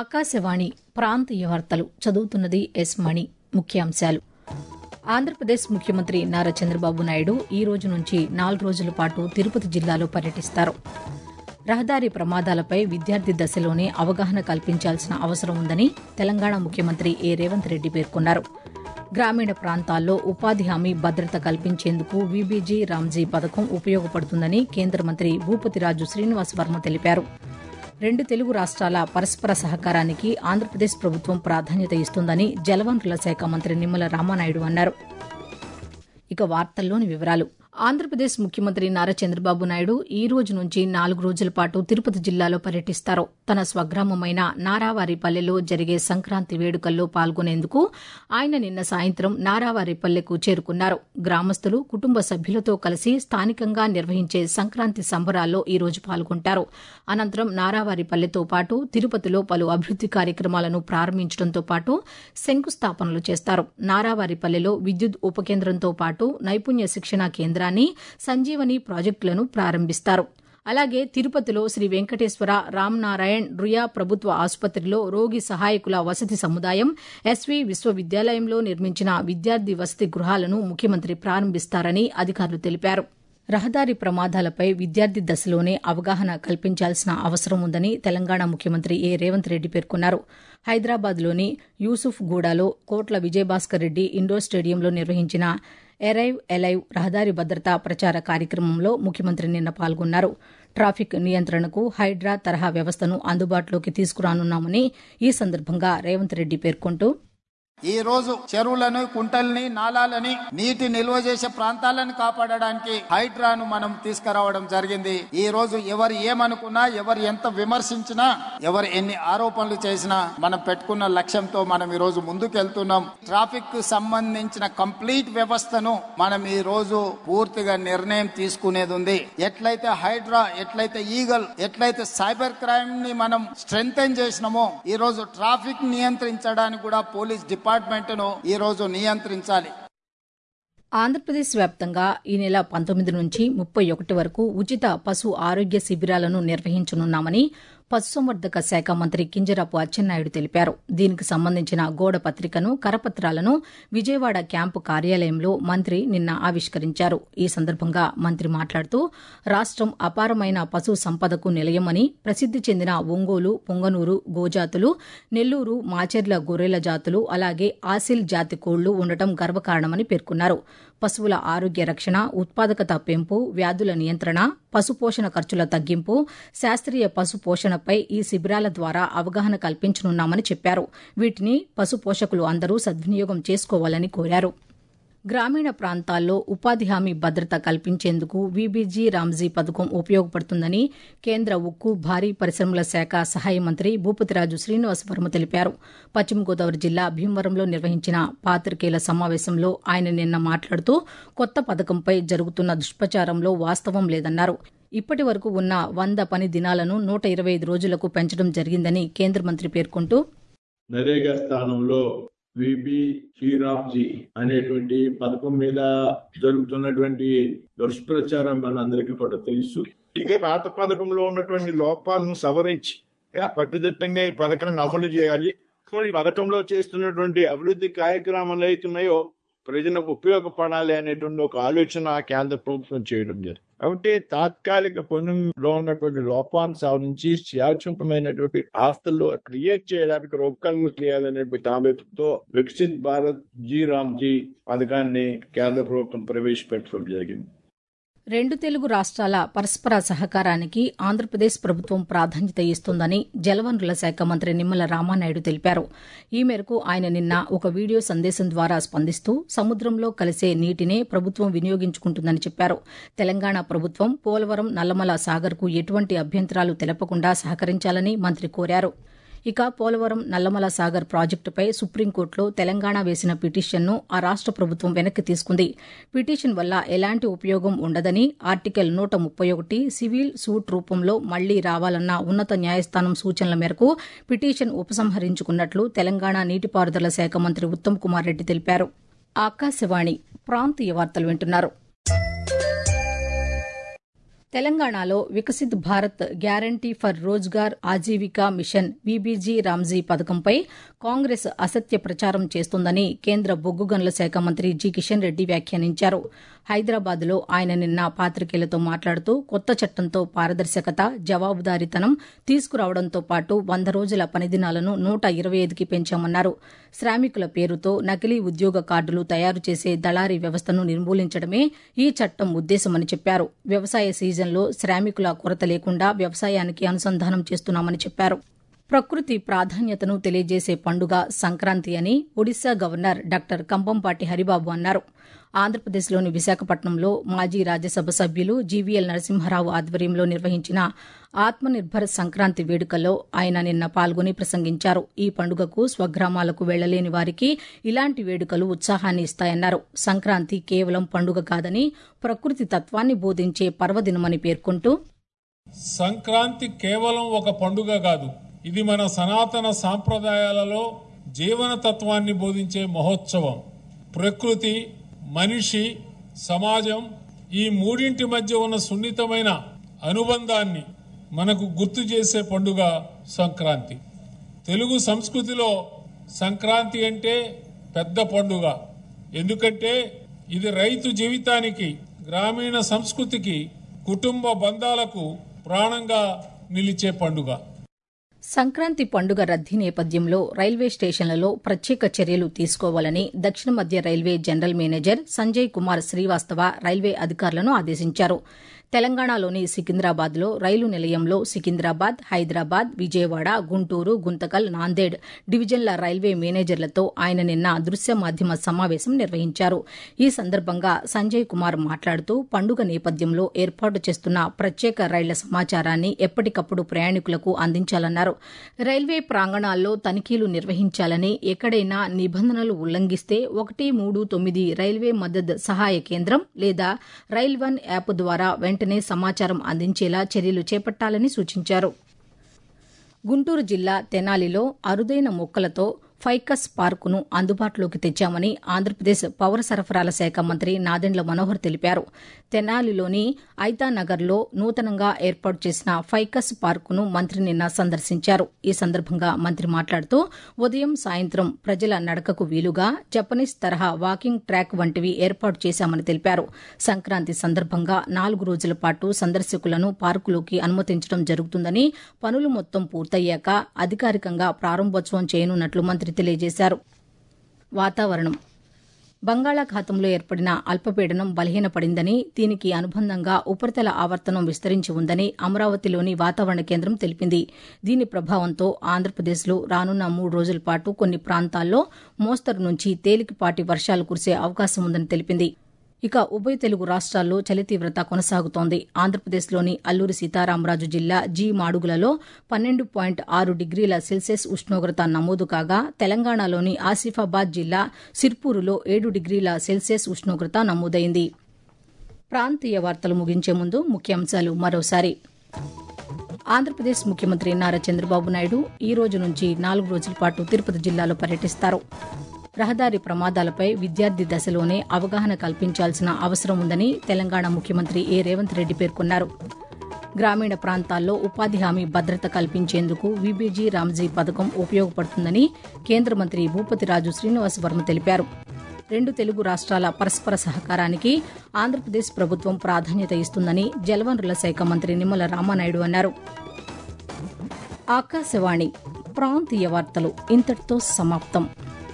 ఆకాశవాణి ప్రాంతీయ వార్తలు చదువుతున్నది ఎస్ మణి ముఖ్యాంశాలు ఆంధ్రప్రదేశ్ ముఖ్యమంత్రి నారా చంద్రబాబు నాయుడు ఈ రోజు నుంచి నాలుగు రోజుల పాటు తిరుపతి జిల్లాలో పర్యటిస్తారు రహదారి ప్రమాదాలపై విద్యార్థి దశలోనే అవగాహన కల్పించాల్సిన అవసరం ఉందని తెలంగాణ ముఖ్యమంత్రి ఏ రేవంత్ రెడ్డి పేర్కొన్నారు గ్రామీణ ప్రాంతాల్లో ఉపాధి హామీ భద్రత కల్పించేందుకు వీబీజీ రామ్జీ పథకం ఉపయోగపడుతుందని కేంద్ర మంత్రి భూపతిరాజు శ్రీనివాస్ వర్మ తెలిపారు రెండు తెలుగు రాష్ట్రాల పరస్పర సహకారానికి ఆంధ్రప్రదేశ్ ప్రభుత్వం ప్రాధాన్యత ఇస్తుందని జలవనరుల శాఖ మంత్రి నిమ్మల రామానాయుడు అన్నారు ఇక వార్తల్లోని వివరాలు ఆంధ్రప్రదేశ్ ముఖ్యమంత్రి నారా చంద్రబాబు నాయుడు ఈ రోజు నుంచి నాలుగు రోజుల పాటు తిరుపతి జిల్లాలో పర్యటిస్తారు తన స్వగ్రామమైన నారావారిపల్లెలో జరిగే సంక్రాంతి వేడుకల్లో పాల్గొనేందుకు ఆయన నిన్న సాయంత్రం నారావారిపల్లెకు చేరుకున్నారు గ్రామస్తులు కుటుంబ సభ్యులతో కలిసి స్థానికంగా నిర్వహించే సంక్రాంతి సంబరాల్లో ఈ రోజు పాల్గొంటారు అనంతరం నారావారిపల్లెతో పాటు తిరుపతిలో పలు అభివృద్ది కార్యక్రమాలను ప్రారంభించడంతో పాటు శంకుస్థాపనలు చేస్తారు నారావారిపల్లెలో విద్యుత్ ఉపకేంద్రంతో పాటు నైపుణ్య శిక్షణ కేంద్రాన్ని సంజీవని ప్రాజెక్టులను ప్రారంభిస్తారు అలాగే తిరుపతిలో శ్రీ వెంకటేశ్వర రామ్నారాయణ్ రుయా ప్రభుత్వ ఆసుపత్రిలో రోగి సహాయకుల వసతి సముదాయం ఎస్వీ విశ్వవిద్యాలయంలో నిర్మించిన విద్యార్థి వసతి గృహాలను ముఖ్యమంత్రి ప్రారంభిస్తారని అధికారులు తెలిపారు రహదారి ప్రమాదాలపై విద్యార్థి దశలోనే అవగాహన కల్పించాల్సిన అవసరం ఉందని తెలంగాణ ముఖ్యమంత్రి ఏ రేవంత్ రెడ్డి పేర్కొన్నారు హైదరాబాద్లోని యూసుఫ్ గూడాలో కోట్ల విజయభాస్కర్ రెడ్డి ఇండోర్ స్టేడియంలో నిర్వహించిన ఎరైవ్ ఎలైవ్ రహదారి భద్రతా ప్రచార కార్యక్రమంలో ముఖ్యమంత్రి నిన్న పాల్గొన్నారు ట్రాఫిక్ నియంత్రణకు హైడ్రా తరహా వ్యవస్థను అందుబాటులోకి తీసుకురానున్నామని ఈ సందర్భంగా రేవంత్ రెడ్డి పేర్కొంటూ ఈ రోజు చెరువులను కుంటల్ని నాలాలని నీటి నిల్వ చేసే ప్రాంతాలను కాపాడడానికి హైడ్రాను మనం తీసుకురావడం జరిగింది ఈ రోజు ఎవరు ఏమనుకున్నా ఎవరు ఎంత విమర్శించినా ఎవరు ఎన్ని ఆరోపణలు చేసినా మనం పెట్టుకున్న లక్ష్యంతో మనం ఈ రోజు ముందుకెళ్తున్నాం ట్రాఫిక్ కు సంబంధించిన కంప్లీట్ వ్యవస్థను మనం ఈ రోజు పూర్తిగా నిర్ణయం తీసుకునేది ఉంది ఎట్లయితే హైడ్రా ఎట్లయితే ఈగల్ ఎట్లయితే సైబర్ క్రైమ్ ని మనం స్ట్రెంగ్ చేసినామో ఈ రోజు ట్రాఫిక్ నియంత్రించడానికి కూడా పోలీస్ డిపార్ట్మెంట్ ను ఈ రోజు నియంత్రించాలి ఆంధ్రప్రదేశ్ వ్యాప్తంగా ఈ నెల పంతొమ్మిది నుంచి ముప్పై ఒకటి వరకు ఉచిత పశు ఆరోగ్య శిబిరాలను నిర్వహించనున్నామని పశుసంవర్ధక శాఖ మంత్రి కింజరాపు అచ్చెన్నాయుడు తెలిపారు దీనికి సంబంధించిన గోడ పత్రికను కరపత్రాలను విజయవాడ క్యాంపు కార్యాలయంలో మంత్రి నిన్న ఆవిష్కరించారు ఈ సందర్భంగా మంత్రి మాట్లాడుతూ రాష్టం అపారమైన పశు సంపదకు నిలయమని ప్రసిద్ది చెందిన ఒంగోలు పొంగనూరు గోజాతులు నెల్లూరు మాచెర్ల గొర్రెల జాతులు అలాగే ఆసిల్ జాతి కోళ్లు ఉండటం గర్వకారణమని పేర్కొన్నారు పశువుల ఆరోగ్య రక్షణ ఉత్పాదకత పెంపు వ్యాధుల నియంత్రణ పశుపోషణ ఖర్చుల తగ్గింపు శాస్త్రీయ పశు పోషణపై ఈ శిబిరాల ద్వారా అవగాహన కల్పించనున్నామని చెప్పారు వీటిని పశు పోషకులు అందరూ సద్వినియోగం చేసుకోవాలని కోరారు గ్రామీణ ప్రాంతాల్లో ఉపాధి హామీ భద్రత కల్పించేందుకు వీబీజీ రామ్జీ పథకం ఉపయోగపడుతుందని కేంద్ర ఉక్కు భారీ పరిశ్రమల శాఖ సహాయ మంత్రి భూపతిరాజు శ్రీనివాస్ వర్మ తెలిపారు పశ్చిమ గోదావరి జిల్లా భీమవరంలో నిర్వహించిన పాతికేయుల సమావేశంలో ఆయన నిన్న మాట్లాడుతూ కొత్త పథకంపై జరుగుతున్న దుష్ప్రచారంలో వాస్తవం లేదన్నారు ఇప్పటి వరకు ఉన్న వంద పని దినాలను నూట ఇరవై ఐదు రోజులకు పెంచడం జరిగిందని కేంద్ర మంత్రి పేర్కొంటూ నరేగా స్థానంలో విబి శ్రీరామ్జీ అనేటువంటి పథకం మీద జరుగుతున్నటువంటి దుష్ప్రచారం మనందరికీ కూడా తెలుసు ఇక పాత పథకంలో ఉన్నటువంటి లోపాలను సవరించి కట్టుదిట్టంగా ఈ పథకాన్ని అమలు చేయాలి ఈ పథకంలో చేస్తున్నటువంటి అభివృద్ధి కార్యక్రమాలు అవుతున్నాయో ప్రజలకు ఉపయోగపడాలి అనేటువంటి ఒక ఆలోచన కేంద్ర ప్రభుత్వం చేయడం జరిగింది కాబట్టి తాత్కాలిక పనుల్లో ఉన్నటువంటి లోపాన్ని సవరించి శాశ్వతమైనటువంటి ఆస్తుల్లో క్రియేట్ చేయడానికి రూపకల్పన చేయాలనేటువంటి ఆలోచనతో వికసిత్ భారత్ జీ రామ్ జీ పథకాన్ని కేంద్ర ప్రభుత్వం ప్రవేశపెట్టడం జరిగింది రెండు తెలుగు రాష్ట్రాల పరస్పర సహకారానికి ఆంధ్రప్రదేశ్ ప్రభుత్వం ప్రాధాన్యత ఇస్తుందని జలవనరుల శాఖ మంత్రి నిమ్మల రామానాయుడు తెలిపారు ఈ మేరకు ఆయన నిన్న ఒక వీడియో సందేశం ద్వారా స్పందిస్తూ సముద్రంలో కలిసే నీటినే ప్రభుత్వం వినియోగించుకుంటుందని చెప్పారు తెలంగాణ ప్రభుత్వం పోలవరం నల్లమల సాగర్కు ఎటువంటి అభ్యంతరాలు తెలపకుండా సహకరించాలని మంత్రి కోరారు ఇక పోలవరం నల్లమల సాగర్ ప్రాజెక్టుపై సుప్రీంకోర్టులో తెలంగాణ వేసిన పిటిషన్ను ఆ రాష్ట ప్రభుత్వం వెనక్కి తీసుకుంది పిటిషన్ వల్ల ఎలాంటి ఉపయోగం ఉండదని ఆర్టికల్ నూట ముప్పై ఒకటి సివిల్ సూట్ రూపంలో మళ్లీ రావాలన్న ఉన్నత న్యాయస్థానం సూచనల మేరకు పిటిషన్ ఉపసంహరించుకున్నట్లు తెలంగాణ నీటిపారుదల శాఖ మంత్రి ఉత్తమ్ కుమార్ రెడ్డి తెలిపారు ఆకాశవాణి ప్రాంతీయ వార్తలు వింటున్నారు తెలంగాణలో Viksit Bharat guarantee for Rozgar Ajeevika mission V B G Ramji పథకంపై కాంగ్రెస్ అసత్య ప్రచారం చేస్తోందని కేంద్ర బొగ్గు గనుల శాఖ మంత్రి జి కిషన్ రెడ్డి వ్యాఖ్యానించారు హైదరాబాద్లో ఆయన నిన్న పాతికేయులతో మాట్లాడుతూ కొత్త చట్టంతో పారదర్శకత జవాబుదారీతనం తీసుకురావడంతో పాటు వంద రోజుల పనిదినాలను నూట ఇరవై ఐదుకి పెంచామన్నారు శ్రామికుల పేరుతో నకిలీ ఉద్యోగ కార్డులు తయారు చేసే దళారీ వ్యవస్థను నిర్మూలించడమే ఈ చట్టం ఉద్దేశమని చెప్పారు వ్యవసాయ సీజన్లో శ్రామికుల కొరత లేకుండా వ్యవసాయానికి అనుసంధానం చేస్తున్నామని చెప్పారు ప్రకృతి ప్రాధాన్యతను తెలియజేసే పండుగ సంక్రాంతి అని ఒడిశా గవర్నర్ డాక్టర్ కంబంపాటి హరిబాబు అన్నారు ఆంధ్రప్రదేశ్లోని విశాఖపట్నంలో మాజీ రాజ్యసభ సభ్యులు జీవీఎల్ నరసింహారావు ఆధ్వర్యంలో నిర్వహించిన ఆత్మనిర్భర్ సంక్రాంతి వేడుకల్లో ఆయన నిన్న పాల్గొని ప్రసంగించారు ఈ పండుగకు స్వగ్రామాలకు వెళ్లలేని వారికి ఇలాంటి వేడుకలు ఉత్సాహాన్ని ఇస్తాయన్నారు సంక్రాంతి కేవలం పండుగ కాదని ప్రకృతి తత్వాన్ని బోధించే పర్వదినమని పేర్కొంటూ సంక్రాంతి కేవలం ఒక పండుగ కాదు ఇది మన సనాతన సాంప్రదాయాలలో జీవన తత్వాన్ని బోధించే మహోత్సవం ప్రకృతి మనిషి సమాజం ఈ మూడింటి మధ్య ఉన్న సున్నితమైన అనుబంధాన్ని మనకు గుర్తు చేసే పండుగ సంక్రాంతి తెలుగు సంస్కృతిలో సంక్రాంతి అంటే పెద్ద పండుగ ఎందుకంటే ఇది రైతు జీవితానికి గ్రామీణ సంస్కృతికి కుటుంబ బంధాలకు ప్రాణంగా నిలిచే పండుగ సంక్రాంతి పండుగ రద్దీ నేపథ్యంలో రైల్వే స్టేషన్లలో ప్రత్యేక చర్యలు తీసుకోవాలని దక్షిణ మధ్య railway general manager Sanjay Kumar Srivastava railway అధికారులను ఆదేశించారు తెలంగాణలోని సికింద్రాబాద్లో రైలు నిలయంలో సికింద్రాబాద్ హైదరాబాద్ విజయవాడ గుంటూరు గుంతకల్ నాందేడ్ డివిజన్ల రైల్వే మేనేజర్లతో ఆయన నిన్న దృశ్య మాధ్యమ సమావేశం నిర్వహించారు ఈ సందర్భంగా సంజయ్ కుమార్ మాట్లాడుతూ పండుగ నేపథ్యంలో ఏర్పాటు చేస్తున్న ప్రత్యేక రైళ్ల సమాచారాన్ని ఎప్పటికప్పుడు ప్రయాణికులకు అందించాలన్నారు రైల్వే ప్రాంగణాల్లో తనిఖీలు నిర్వహించాలని ఎక్కడైనా నిబంధనలు ఉల్లంఘిస్తే ఒకటి మూడు తొమ్మిది రైల్వే మద్దత్ సహాయ కేంద్రం లేదా రైల్ వన్ యాప్ ద్వారా వెంటనే సమాచారం అందించేలా చర్యలు చేపట్టాలని సూచించారు గుంటూరు జిల్లా తెనాలిలో అరుదైన మొక్కలతో ఫైకస్ పార్కును అందుబాటులోకి తెచ్చామని ఆంధ్రప్రదేశ్ పౌర సరఫరాల శాఖ మంత్రి నాదెండ్ల మనోహర్ తెలిపారు తెనాలిలోని ఐతానగర్లో నూతనంగా ఏర్పాటు చేసిన ఫైకస్ పార్కును మంత్రి నిన్న సందర్శించారు ఈ సందర్భంగా మంత్రి మాట్లాడుతూ ఉదయం సాయంత్రం ప్రజల నడకకు వీలుగా జపనీస్ తరహా వాకింగ్ ట్రాక్ వంటివి ఏర్పాటు చేశామని తెలిపారు సంక్రాంతి సందర్భంగా నాలుగు రోజుల పాటు సందర్శకులను పార్కులోకి అనుమతించడం జరుగుతుందని పనులు మొత్తం పూర్తయ్యాక అధికారికంగా ప్రారంభోత్సవం చేయనున్నట్లు మంత్రి తెలియజేశారు వాతావరణం బంగాళాఖాతంలో ఏర్పడిన అల్పపీడనం బలహీనపడిందని దీనికి అనుబంధంగా ఉపరితల ఆవర్తనం విస్తరించి ఉందని అమరావతిలోని వాతావరణ కేంద్రం తెలిపింది దీని ప్రభావంతో ఆంధ్రప్రదేశ్లో రానున్న మూడు రోజుల పాటు కొన్ని ప్రాంతాల్లో మోస్తరు నుంచి తేలికపాటి వర్షాలు కురిసే అవకాశం ఉందని తెలిపింది ఇక ఉభయ తెలుగు రాష్ట్రాల్లో చలి తీవ్రత కొనసాగుతోంది ఆంధ్రప్రదేశ్లోని అల్లూరి సీతారామరాజు జిల్లా జీ మాడుగులలో పన్నెండు పాయింట్ ఆరు డిగ్రీల సెల్సియస్ ఉష్ణోగ్రత నమోదు కాగా తెలంగాణలోని ఆసిఫాబాద్ జిల్లా సిర్పూరులో ఏడు డిగ్రీల సెల్సియస్ ఉష్ణోగ్రత నమోదైంది ప్రాంతీయ వార్తలు ముగించే ముందు ముఖ్యాంశాలు మరోసారి ఆంధ్రప్రదేశ్ ముఖ్యమంత్రి నారా చంద్రబాబు నాయుడు ఈ రోజు నుంచి నాలుగు రోజుల పాటు తిరుపతి జిల్లాలో పర్యటిస్తారు రహదారి ప్రమాదాలపై విద్యార్థి దశలోనే అవగాహన కల్పించాల్సిన అవసరం ఉందని తెలంగాణ ముఖ్యమంత్రి ఏ రేవంత్ రెడ్డి పేర్కొన్నారు గ్రామీణ ప్రాంతాల్లో ఉపాధి హామీ భద్రత కల్పించేందుకు విబీజీ రామ్జీ పథకం ఉపయోగపడుతుందని కేంద్ర మంత్రి భూపతిరాజు శ్రీనివాస్ వర్మ తెలిపారు రెండు తెలుగు రాష్ట్రాల పరస్పర సహకారానికి ఆంధ్రప్రదేశ్ ప్రభుత్వం ప్రాధాన్యత ఇస్తుందని జలవనరుల శాఖ మంత్రి నిమ్మల రామానాయుడు అన్నారు ఆకాశవాణి ప్రాంతీయ వార్తలు ఇంతటితో సమాప్తం